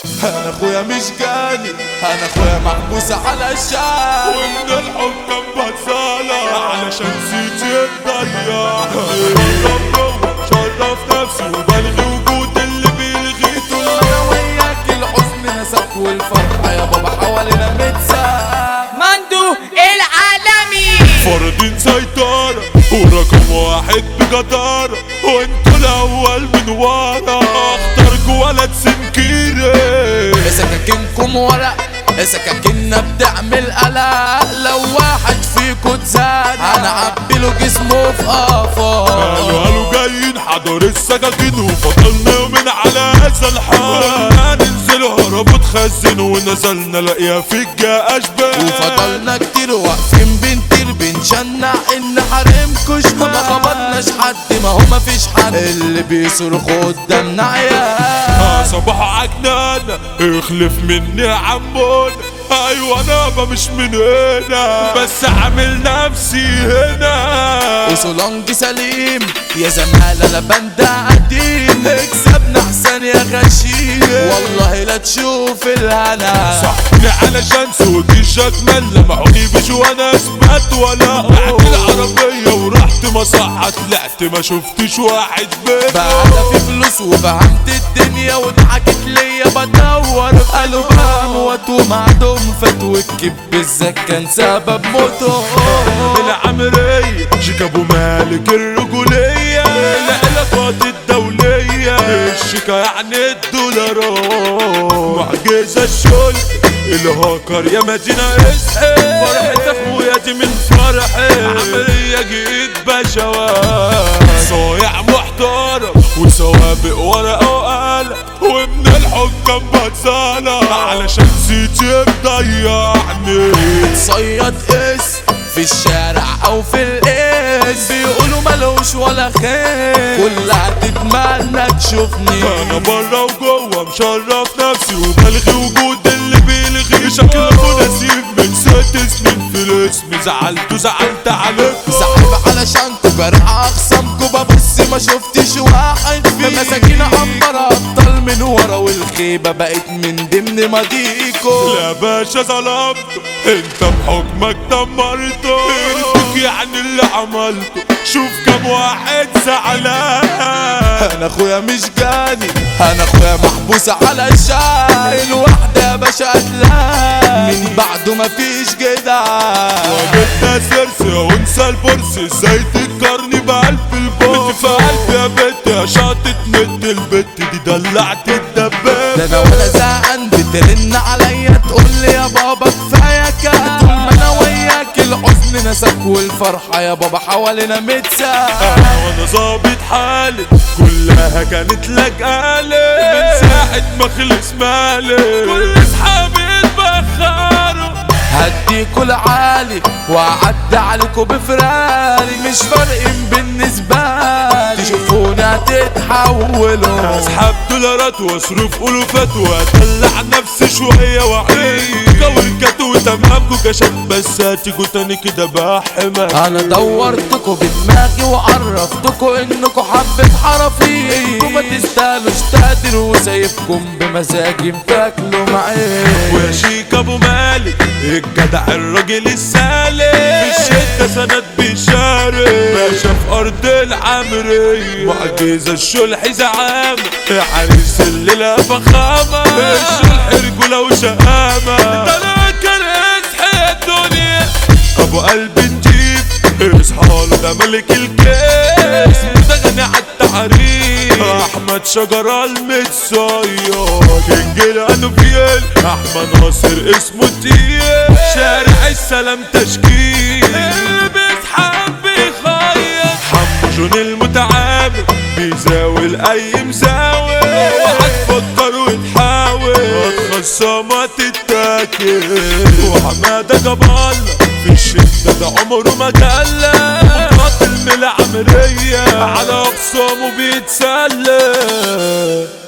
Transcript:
انا اخويا مش جاني انا اخويا محبوس على الشام ومن الحكام بتصالة علشان سيتي تضيع شرف نفسي وبلغي وجود اللي بيلغي انا وياك الحزن نسق والفرحة يا بابا حوالينا متساب مندو العالمي فرضين سيطرة ورقم واحد بجدارة وانتوا الأول من ورا اختاركوا ولد سنكيري سكاكينكم ورق سكاكيننا بتعمل قلق لو واحد فيكو اتزاد انا عبيله جسمه في قفا قالوا قالوا جايين حضر السكاكين وفضلنا يومين على هذا الحال قلنا ننزل هربوا تخزنوا ونزلنا لاقيها في الجا اشباه وفضلنا كتير واقفين بنطير بنشنع ان حريمكوش ما خبطناش حد ما هو مفيش حد اللي بيصرخوا قدامنا عيال آه صباح عجنان اخلف مني يا عمون ايوه انا ما مش من هنا بس عامل نفسي هنا وسولونج سليم يا زمالة لا بند قديم اكسبنا احسن يا غشيم والله لا تشوف الهنا صحني علشان سوقي شكمل لمعوني بش وانا اثبت ولا بعت العربية ورحت مصحة طلعت ما شفتش واحد بيت بعد في فلوس وفهمت الدنيا وضحكت ليا بدور قالوا بموت ومعدوم فات والكب بالذات كان سبب موته العمرية شيك ابو مالك الرجولية العلاقات الدولية الشيكة يعني الدولارات معجزة الشل الهاكر يا مدينة اصحي فرحة اخويا دي من فرحي عمرية جيت بشوات صايع محترم وسوابق ورقة وقلم ومن الحكام بتصالح علشان سيتي مضيعني صياد اس في الشارع او في الاس بيقولوا ملوش ولا خير كلها تتمنى تشوفني انا برا وجوه مشرف نفسي وبلغي وجود اللي بيلغي شكل ابو نسيب من ست سنين في الاسم زعلت زعلت عليكم صعب علشانكوا جرح اخصامكوا ببص ما شفتش واحد في مساكين عنبر ابطال من ورا والخيبه بقت من ضمن ماضيكوا لا باشا ظلمته انت بحكمك دمرته انتك يعني اللي عملته شوف كم واحد زعلان انا اخويا مش جاني انا اخويا محبوس على الشاي الوحدة يا باشا قتلان من بعده مفيش جدعان وجدنا سرس وانسى البورس ازاي تتقارني بقلب البوس في قلبي يا بنت يا شاطت نت البت دي دلعت الدبابة ده انا وانا زهقان بترن عليا تقول لي يا بابا كفايه كده طول ما انا وياك الحزن نسك والفرحه يا بابا حوالينا متساب انا وانا ظابط حالي كلها كانت لجالي من ساعة ما خلص مالي كل اصحابي اتبخروا هديكوا العالي واعدي عليكوا بفراري مش فارقين بالنسبه لي تشوفوني هتتحولوا اسحب دولارات واصرف الوفات وادلع نفسي شويه واعيش كوركات وتمامكوا كشف بس هتيجوا تاني كده بحمك انا دورتكوا بدماغي وعرفتكوا انكوا حبة حرفي انكوا ما تستاهلوش تقدروا وسايبكم بمزاجي بتاكلوا معايا ويا شيك ابو مالك الجدع الراجل السالك في الشدة سند بيشارك باشا في ارض العمرية معجزة الشلح زعامة عريس الليلة فخامة الشلح رجولة وشهامة ده انا كان اصحى الدنيا ابو قلب نجيب اصحى له ده ملك الكيس ده غني عالتعريف احمد شجرة المتصيد الجيل فيل احمد ناصر اسمه تقيل شارع السلام تشكيل اللي بيسحب بيخيط حمو جون المتعامل بيزاول اي مزاول وهتفكر وتحاول هتخصم تتاكل وحماده جبال في الشدة ده عمره ما كلا قاتل من العمرية على أقسامه بيتسلى